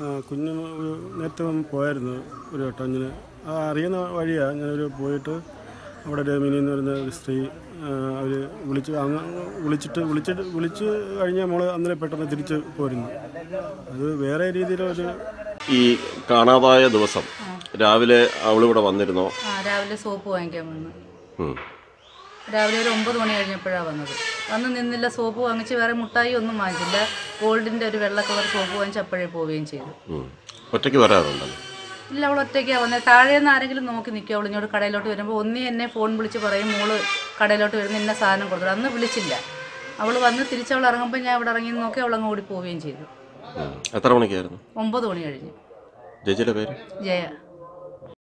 ആ, കുഞ്ഞ് ഒരു നേരത്തെ ഒന്ന് പോയായിരുന്നു ഒരു വട്ടം ഇങ്ങനെ ആ അറിയുന്ന വഴിയാണ് ഞാൻ ഒരു പോയിട്ട് അവിടെ രമിനി എന്ന് പറയുന്ന ഒരു സ്ത്രീ അവർ വിളിച്ച് അങ്ങ് വിളിച്ചിട്ട് വിളിച്ചിട്ട് വിളിച്ച് കഴിഞ്ഞാൽ നമ്മൾ അന്നേരം പെട്ടെന്ന് തിരിച്ച് പോരുന്നു അത് വേറെ രീതിയിലൊരു ഈ കാണാതായ ദിവസം രാവിലെ അവളിവിടെ വന്നിരുന്നോ ആ രാവിലെ സോപ്പ് വാങ്ങിക്കാൻ വന്നു ഉം. രാവിലെ ഒരു ഒമ്പത് മണി കഴിഞ്ഞപ്പോഴാണ് വന്നത് വന്ന് നിന്നില്ല സോപ്പ് വാങ്ങിച്ച് വേറെ മുട്ടായി ഒന്നും വാങ്ങിച്ചില്ല ഗോൾഡിൻ്റെ ഒരു വെള്ള കളർ സോപ്പ് വാങ്ങിച്ച് അപ്പോഴേ പോവുകയും ചെയ്തു ഉം. ഒറ്റയ്ക്ക് വരാറുണ്ടല്ലോ ഇല്ല അവൾ ഒറ്റയ്ക്കാണ് വന്നത് താഴെ നിന്ന് ആരെങ്കിലും നോക്കി നിൽക്കുക അവൾ ഇങ്ങോട്ട് കടയിലോട്ട് വരുമ്പോൾ ഒന്നി എന്നെ ഫോൺ വിളിച്ച് പറയും മോള് കടയിലോട്ട് വരുന്ന ഇന്ന സാധനം കൊടുത്തു അന്ന് വിളിച്ചില്ല അവൾ വന്ന് തിരിച്ചവൾ ഇറങ്ങുമ്പോൾ ഞാൻ ഇവിടെ ഇറങ്ങി നോക്കി അവൾ അങ്ങ് ഓടി പോവുകയും ചെയ്തു ഉം. എത്ര മണിക്കായിരുന്നു ഒമ്പത് മണി കഴിഞ്ഞു ചേച്ചിയുടെ പേര് ജയ